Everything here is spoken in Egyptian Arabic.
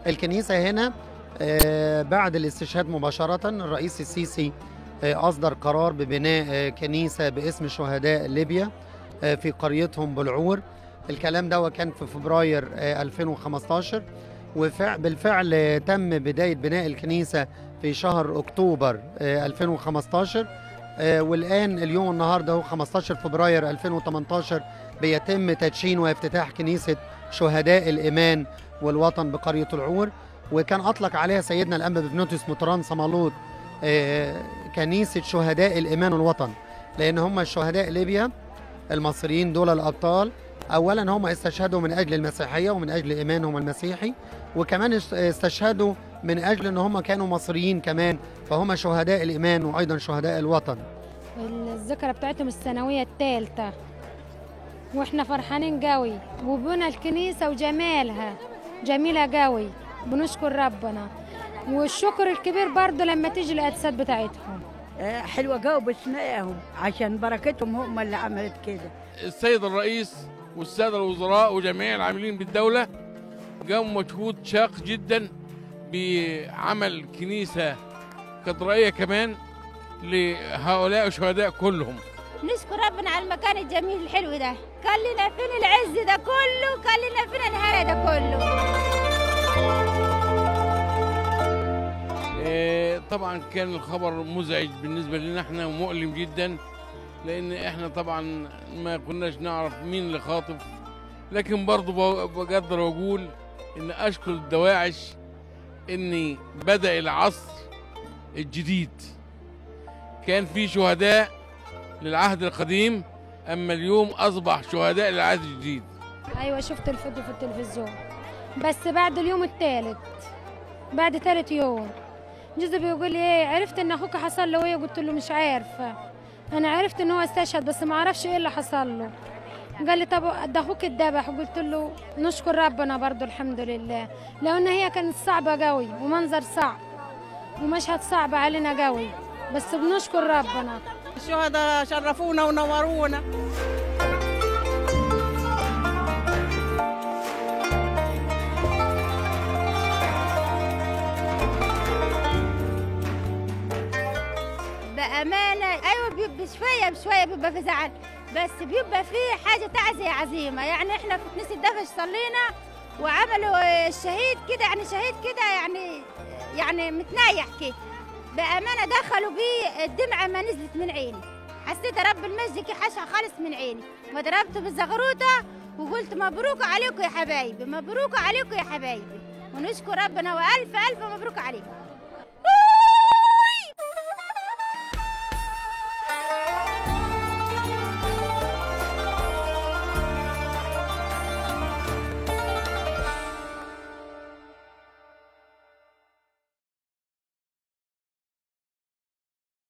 الكنيسة هنا آه، بعد الاستشهاد مباشرة الرئيس السيسي آه، أصدر قرار ببناء آه، كنيسة باسم شهداء ليبيا آه، في قريتهم بلعور الكلام ده كان في فبراير آه، 2015 وبالفعل تم بداية بناء الكنيسة في شهر أكتوبر آه، 2015 آه، والآن اليوم النهاردة هو 15 فبراير 2018 بيتم تدشين وافتتاح كنيسة شهداء الإيمان والوطن بقرية العور وكان أطلق عليها سيدنا الأنبا بفنوتيوس مطران صمالوط آه، كنيسة شهداء الإيمان والوطن لأن هم شهداء ليبيا المصريين دول الأبطال أولا هم استشهدوا من أجل المسيحية ومن أجل إيمانهم المسيحي وكمان است- استشهدوا من أجل أن هم كانوا مصريين كمان فهم شهداء الإيمان وأيضا شهداء الوطن الذكرى بتاعتهم السنوية الثالثة واحنا فرحانين قوي وبنى الكنيسة وجمالها جميلة قوي بنشكر ربنا والشكر الكبير برضه لما تيجي الأجساد بتاعتهم آه، حلوة جو بسمائهم عشان بركتهم هم اللي عملت كده السيد الرئيس والسادة الوزراء وجميع العاملين بالدولة قاموا مجهود شاق جدا بعمل كنيسة كاتدرائية كمان لهؤلاء الشهداء كلهم نشكر ربنا على المكان الجميل الحلو ده كان لنا فين العز ده كله كان لنا فين الهنا ده كله آه، طبعا كان الخبر مزعج بالنسبة لنا احنا ومؤلم جدا لان احنا طبعا ما كناش نعرف مين اللي خاطف لكن برضه ب- بقدر اقول ان اشكر الدواعش ان بدأ العصر الجديد كان في شهداء للعهد القديم اما اليوم اصبح شهداء للعهد الجديد أيوة شفت الفيديو في التلفزيون بس بعد اليوم الثالث بعد ثالث يوم جوزي بيقول لي ايه عرفت ان اخوك حصل له ايه قلت له مش عارفه انا عرفت ان هو استشهد بس ما اعرفش ايه اللي حصل له قال لي طب ده اخوك اتذبح قلت له نشكر ربنا برضو الحمد لله لان هي كانت صعبه قوي ومنظر صعب ومشهد صعب علينا قوي بس بنشكر ربنا الشهداء شرفونا ونورونا بأمانة أيوة بيبقى شوية بشوية بيبقى في زعل بس بيبقى في حاجة تعزية عظيمة يعني احنا في كنيسة دفش صلينا وعملوا الشهيد كده يعني شهيد كده يعني يعني متنايح كده بأمانة دخلوا بيه الدمعة ما نزلت من عيني حسيت رب المجد كحشها خالص من عيني وضربته بالزغروطة وقلت مبروك عليكم يا حبايبي مبروك عليكم يا حبايبي ونشكر ربنا وألف ألف مبروك عليكم